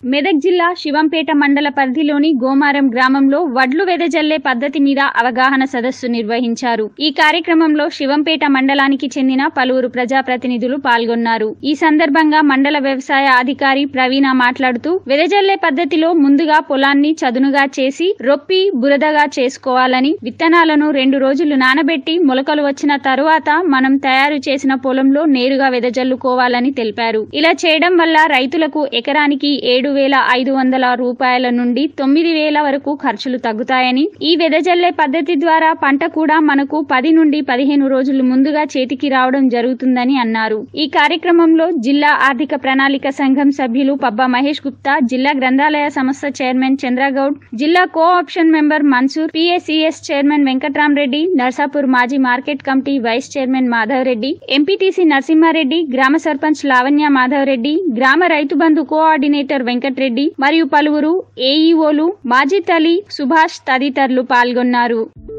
మెదక్ జిల్లా శివంపేట మండల పరిధిలోని గోమారం గ్రామంలో వడ్లు వెదజల్లే పద్ధతి మీద అవగాహన సదస్సు నిర్వహించారు ఈ కార్యక్రమంలో శివంపేట మండలానికి చెందిన పలువురు ప్రజాప్రతినిధులు పాల్గొన్నారు ఈ సందర్భంగా మండల వ్యవసాయ అధికారి ప్రవీణ మాట్లాడుతూ వెదజల్లే పద్ధతిలో ముందుగా పొలాన్ని చదునుగా చేసి రొప్పి బురదగా చేసుకోవాలని విత్తనాలను రెండు రోజులు నానబెట్టి మొలకలు వచ్చిన తరువాత మనం తయారు చేసిన పొలంలో నేరుగా వెదజల్లుకోవాలని తెలిపారు ఇలా చేయడం వల్ల రైతులకు ఎకరానికి ఏడు వేల ఐదు వందల రూపాయల నుండి తొమ్మిది వేల వరకు ఖర్చులు తగ్గుతాయని ఈ వెదజల్లే పద్ధతి ద్వారా పంట కూడా మనకు పది నుండి పదిహేను రోజులు ముందుగా చేతికి రావడం జరుగుతుందని అన్నారు ఈ కార్యక్రమంలో జిల్లా ఆర్థిక ప్రణాళిక సంఘం సభ్యులు పబ్బా మహేష్ గుప్తా జిల్లా గ్రంథాలయ సంస్థ చైర్మన్ చంద్రగౌడ్ జిల్లా co-option member Mansoor PSCS chairman Venkatramreddy Narsapur మాజీ market committee vice chairman Madhav Reddy MPTC Narasimhareddy గ్రామ సర్పంచ్ లావణ్య మాధవ్ రెడ్డి గ్రామ రైతు బంధు కోఆర్డినేటర్ వెంకట్రెడ్డి మరియు పలువురు ఏఈఓలు మాజిద్ అలీ సుభాష్ తదితరులు పాల్గొన్నారు